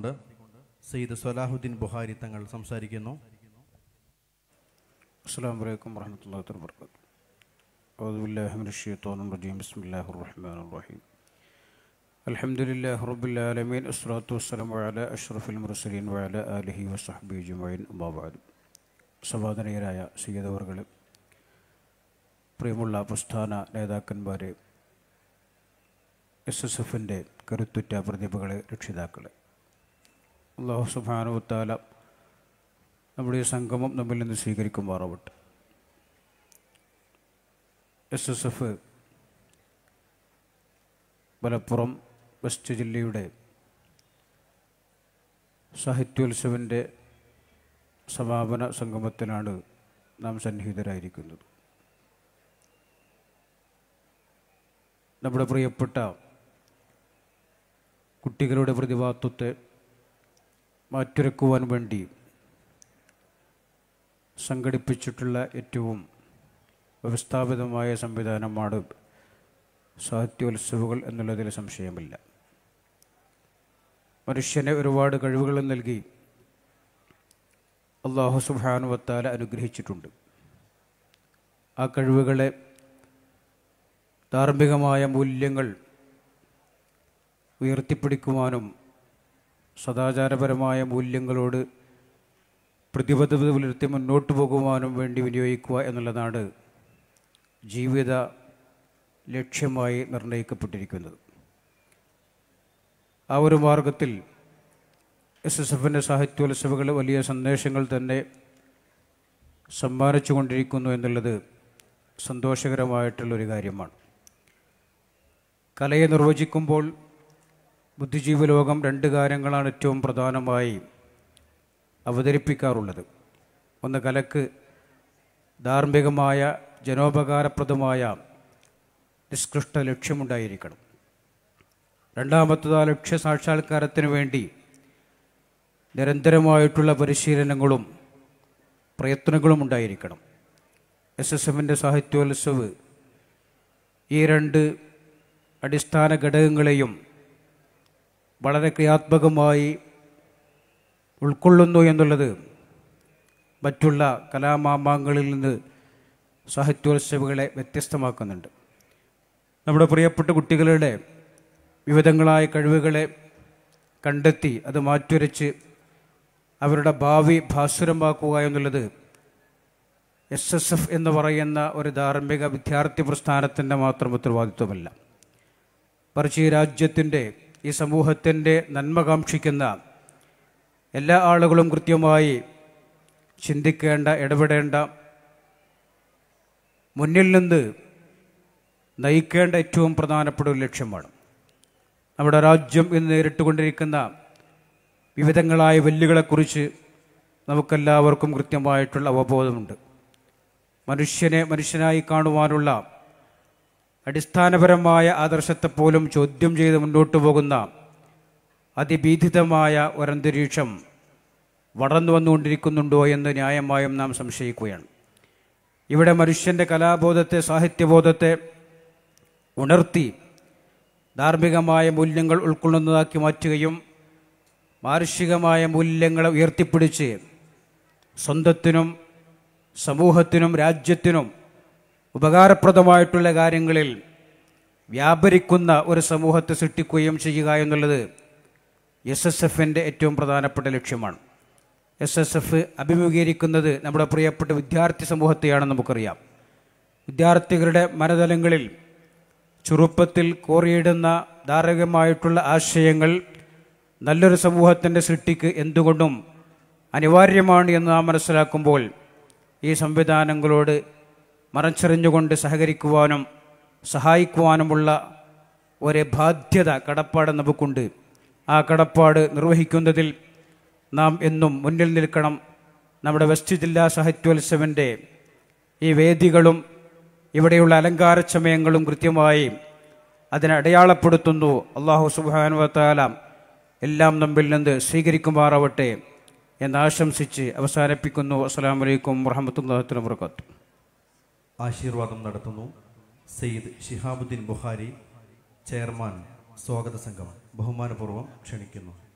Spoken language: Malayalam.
കൊണ്ട് സയ്യിദ് സ്വലാഹുദ്ദീൻ ബുഹാരി തങ്ങൾ സംസാരിക്കുന്നു السلام عليكم ورحمة الله وبركاته أعوذ بالله من الشيطان الرجيم بسم الله الرحمن الرحيم الحمد لله رب العالمين الصلاة والسلام على أشرف المرسلين وعلى آله وصحبه أجمعين أما بعد സമാധാനീയരായ സയ്യദവർകൾ പ്രിയമുള്ള പ്രസ്ഥാന നേതാക്കന്മാരെ എസ് എസ് എഫിൻ്റെ കരുത്തുറ്റ പ്രതിഭകളെ രക്ഷിതാക്കളെ അള്ളാഹു സുബാനുത്താല നമ്മുടെ ഈ സംഗമം നമ്മിൽ നിന്ന് സ്വീകരിക്കുമാറാവട്ടെ S S F Malappuram west ജില്ലയുടെ സാഹിത്യോത്സവിൻ്റെ സമാപന സംഗമത്തിലാണ് നാം സന്നിഹിതരായിരിക്കുന്നത് നമ്മുടെ പ്രിയപ്പെട്ട കുട്ടികളുടെ പ്രതിഭാത്വത്തെ മാറ്റുരക്കുവാൻ വേണ്ടി സംഘടിപ്പിച്ചിട്ടുള്ള ഏറ്റവും വ്യവസ്ഥാപിതമായ സംവിധാനമാണ് സാഹിത്യോത്സവങ്ങൾ എന്നുള്ളതിൽ സംശയമില്ല മനുഷ്യനെ ഒരുപാട് കഴിവുകൾ നൽകി അള്ളാഹു സുബാനുവത്താല അനുഗ്രഹിച്ചിട്ടുണ്ട് ആ കഴിവുകളെ ധാർമ്മികമായ മൂല്യങ്ങൾ ഉയർത്തിപ്പിടിക്കുവാനും സദാചാരപരമായ മൂല്യങ്ങളോട് പ്രതിബദ്ധത പുലർത്തി മുന്നോട്ട് പോകുവാനും വേണ്ടി വിനിയോഗിക്കുക എന്നുള്ളതാണ് ജീവിത ലക്ഷ്യമായി നിർണയിക്കപ്പെട്ടിരിക്കുന്നത് ആ ഒരു മാർഗത്തിൽ എസ് എസ് എഫിൻ്റെ സാഹിത്യോത്സവങ്ങൾ വലിയ സന്ദേശങ്ങൾ തന്നെ സമ്മാനിച്ചു കൊണ്ടിരിക്കുന്നു എന്നുള്ളത് സന്തോഷകരമായിട്ടുള്ളൊരു കാര്യമാണ് കലയെ നിർവചിക്കുമ്പോൾ ബുദ്ധിജീവ ലോകം രണ്ട് കാര്യങ്ങളാണ് ഏറ്റവും പ്രധാനമായി അവതരിപ്പിക്കാറുള്ളത് ഒന്ന് കലക്ക് ധാർമ്മികമായ ജനോപകാരപ്രദമായ നിഷ്കൃഷ്ട ലക്ഷ്യമുണ്ടായിരിക്കണം രണ്ടാമത്തത് ആ ലക്ഷ്യ സാക്ഷാത്കാരത്തിന് വേണ്ടി നിരന്തരമായിട്ടുള്ള പരിശീലനങ്ങളും പ്രയത്നങ്ങളും ഉണ്ടായിരിക്കണം എസ് എസ് എമ്മിൻ്റെ സാഹിത്യോത്സവ് ഈ രണ്ട് അടിസ്ഥാന ഘടകങ്ങളെയും വളരെ ക്രിയാത്മകമായി ഉൾക്കൊള്ളുന്നു എന്നുള്ളത് മറ്റുള്ള കലാമാമാങ്ങളിൽ നിന്ന് സാഹിത്യോത്സവങ്ങളെ വ്യത്യസ്തമാക്കുന്നുണ്ട് നമ്മുടെ പ്രിയപ്പെട്ട കുട്ടികളുടെ വിവിധങ്ങളായ കഴിവുകളെ കണ്ടെത്തി അത് മാറ്റുരച്ച് അവരുടെ ഭാവി ഭാസുരമാക്കുക എന്നുള്ളത് എസ് എസ് എഫ് എന്ന് പറയുന്ന ഒരു ധാർമ്മിക വിദ്യാർത്ഥി പ്രസ്ഥാനത്തിൻ്റെ മാത്രം ഉത്തരവാദിത്വമല്ല മറിച്ച് ഈ രാജ്യത്തിൻ്റെ ഈ സമൂഹത്തിൻ്റെ നന്മ കാക്ഷിക്കുന്ന എല്ലാ ആളുകളും കൃത്യമായി ചിന്തിക്കേണ്ട ഇടപെടേണ്ട മുന്നിൽ നിന്ന് നയിക്കേണ്ട ഏറ്റവും പ്രധാനപ്പെട്ട ഒരു ലക്ഷ്യമാണ് നമ്മുടെ രാജ്യം ഇന്ന് നേരിട്ടുകൊണ്ടിരിക്കുന്ന വിവിധങ്ങളായ വെല്ലുകളെക്കുറിച്ച് നമുക്കെല്ലാവർക്കും കൃത്യമായിട്ടുള്ള അവബോധമുണ്ട് മനുഷ്യനെ മനുഷ്യനായി കാണുവാനുള്ള അടിസ്ഥാനപരമായ ആദർശത്തെ പോലും ചോദ്യം ചെയ്ത് മുന്നോട്ട് പോകുന്ന അതിഭീതിതമായ ഒരന്തരീക്ഷം വളർന്നു വന്നുകൊണ്ടിരിക്കുന്നുണ്ടോ എന്ന് ന്യായമായും നാം സംശയിക്കുകയാണ് ഇവിടെ മനുഷ്യൻ്റെ കലാബോധത്തെ സാഹിത്യബോധത്തെ ഉണർത്തി ധാർമ്മികമായ മൂല്യങ്ങൾ ഉൾക്കൊള്ളുന്നതാക്കി മാറ്റുകയും മാനുഷികമായ മൂല്യങ്ങളെ ഉയർത്തിപ്പിടിച്ച് സ്വന്തത്തിനും സമൂഹത്തിനും രാജ്യത്തിനും ഉപകാരപ്രദമായിട്ടുള്ള കാര്യങ്ങളിൽ വ്യാപരിക്കുന്ന ഒരു സമൂഹത്തെ സൃഷ്ടിക്കുകയും ചെയ്യുക എന്നുള്ളത് എസ് എസ് എഫിൻ്റെ ഏറ്റവും പ്രധാനപ്പെട്ട ലക്ഷ്യമാണ് എസ് എസ് എഫ് അഭിമുഖീകരിക്കുന്നത് നമ്മുടെ പ്രിയപ്പെട്ട വിദ്യാർത്ഥി സമൂഹത്തെയാണെന്ന് നമുക്കറിയാം വിദ്യാർത്ഥികളുടെ മനതലങ്ങളിൽ ചെറുപ്പത്തിൽ കോറിയിടുന്ന ധാർമ്മികമായിട്ടുള്ള ആശയങ്ങൾ നല്ലൊരു സമൂഹത്തിൻ്റെ സൃഷ്ടിക്ക് എന്തുകൊണ്ടും അനിവാര്യമാണ് എന്ന് നാം മനസ്സിലാക്കുമ്പോൾ ഈ സംവിധാനങ്ങളോട് മറച്ചെറിഞ്ഞുകൊണ്ട് സഹകരിക്കുവാനും സഹായിക്കുവാനുമുള്ള ഒരു ബാധ്യത കടപ്പാട് നമുക്കുണ്ട് ആ കടപ്പാട് നിർവഹിക്കുന്നതിൽ നാം എന്നും മുന്നിൽ നിൽക്കണം നമ്മുടെ വെസ്റ്റ് ജില്ലാ സാഹിത്യോത്സവൻ്റെ ഈ വേദികളും ഇവിടെയുള്ള അലങ്കാര ചമയങ്ങളും കൃത്യമായി അതിനെ അടയാളപ്പെടുത്തുന്നു അള്ളാഹു സുബാനുവത്താല എല്ലാം നമ്മിൽ നിന്ന് സ്വീകരിക്കുമാറാവട്ടെ എന്ന് ആശംസിച്ച് അവസാനിപ്പിക്കുന്നു അസ്സാം വലൈക്കും വർഹമത്തല്ലാഹത്തിന് വർക്കാത്തു ആശീർവാദം നടത്തുന്നു സയ്യിദ് ഷിഹാബുദ്ദീൻ ബുഹാരി ചെയർമാൻ സ്വാഗത സംഘം ബഹുമാനപൂർവ്വം ക്ഷണിക്കുന്നു